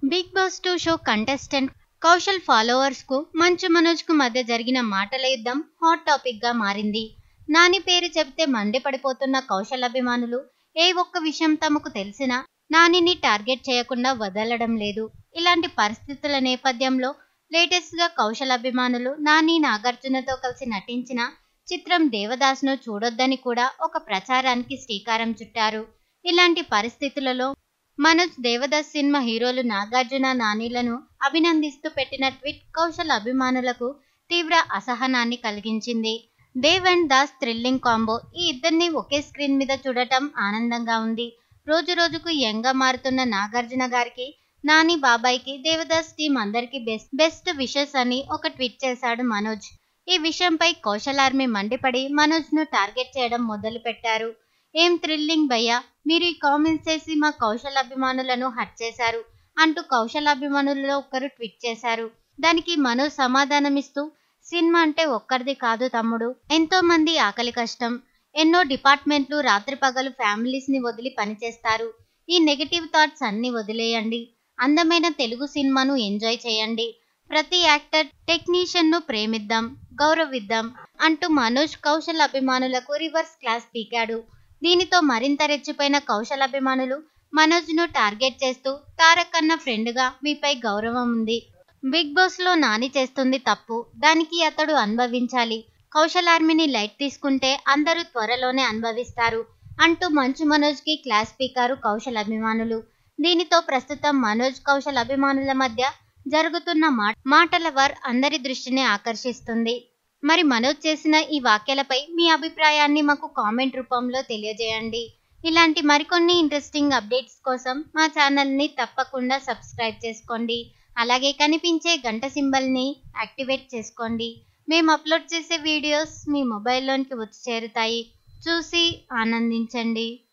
big Boss two show contestant Kaushal followers కు మంచు మనోజ్ కు మధ్య జరిగిన మాటల యుద్ధం హాట్ టాపిక్ గా మారింది నాని పేరు చెబితే మండిపడిపోతున్న కౌశల్ అభిమానులు ఏ ఒక్క విషయం తమకు తెలిసినా నానిని టార్గెట్ చేయకుండా వదలడం లేదు ఇలాంటి పరిస్థితుల నేపథ్యంలో లేటెస్ట్ గా కౌశల్ అభిమానులు నాని నాగార్జునతో కలిసి నటించిన చిత్రం దేవదాస్ను చూడొద్దని కూడా ఒక ప్రచారానికి శ్రీకారం చుట్టారు ఇలాంటి పరిస్థితులలో మనోజ్ దేవదాస్ సినిమా హీరోలు నాగార్జున నానిలను అభినందిస్తూ పెట్టిన ట్వీట్ కౌశల్ అభిమానులకు తీవ్ర అసహనాన్ని కలిగించింది Dev and Das thrilling combo ఈ ఇద్దరిని ఒకే స్క్రీన్ మీద చూడటం ఆనందంగా ఉంది రోజు రోజుకు యంగ్ గా మారుతున్న నాగార్జున గారికి నాని బాబాయ్కి దేవదాస్ టీం అందరికీ బెస్ట్ బెస్ట్ విషెస్ అని ఒక ట్వీట్ చేశాడు మనోజ్ ఈ విషయంపై కౌశల్ ఆర్మీ మండిపడి మనోజ్ ను టార్గెట్ చేయడం మొదలు పెట్టారు ఏం థ్రిల్లింగ్ భయ్యా మీరు ఈ కామెంట్స్ చేసి మా కౌశల్ అభిమానులను హట్ చేశారు అంటూ కౌశల్ అభిమానులలో ఒకరు ట్వీట్ చేశారు దానికి మనోజ్ సమాధానమిస్తూ సినిమా అంటే ఒక్కరిది కాదు తమ్ముడు ఎంతో మంది ఆకలి కష్టం ఎన్నో డిపార్ట్మెంట్లు రాత్రి పగలు ఫ్యామిలీస్ ని వదిలి పనిచేస్తారు ఈ నెగటివ్ థాట్స్ అన్ని వదిలేయండి అందమైన తెలుగు సినిమాను ఎంజాయ్ చేయండి ప్రతి యాక్టర్ టెక్నీషియన్ ను ప్రేమిద్దాం గౌరవిద్దాం అంటూ మనోజ్ కౌశల్ అభిమానులకు రివర్స్ క్లాస్ పీకాడు దీనితో మరింత రెచ్చిపోయిన కౌశల్ అభిమానులు మనోజ్ ను టార్గెట్ చేస్తూ తారక్ అన్న ఫ్రెండ్ గా మీపై గౌరవం ఉంది బిగ్ బాస్ లో నాని చేస్తుంది తప్పు దానికి అతడు అనుభవించాలి కౌశల్ ఆర్మీని లైట్ తీసుకుంటే అందరూ త్వరలోనే అనుభవిస్తారు అంటూ మంచు మనోజ్ కి క్లాస్ పీకారు కౌశల్ అభిమానులు దీనితో ప్రస్తుతం మనోజ్ కౌశల్ అభిమానుల మధ్య జరుగుతున్న మా- మాటల వార్ అందరి దృష్టిని ఆకర్షిస్తుంది మరి మనోజ్ చేసిన ఈ వ్యాఖ్యలపై మీ అభిప్రాయాన్ని మాకు కామెంట్ రూపంలో తెలియజేయండి ఇలాంటి మరికొన్ని ఇంట్రెస్టింగ్ అప్డేట్స్ కోసం మా ఛానల్ని తప్పకుండా సబ్స్క్రైబ్ చేసుకోండి అలాగే కనిపించే గంట సింబల్ని యాక్టివేట్ చేసుకోండి మేము అప్లోడ్ చేసే వీడియోస్ మీ మొబైల్లోనికి వచ్చి చేరుతాయి చూసి ఆనందించండి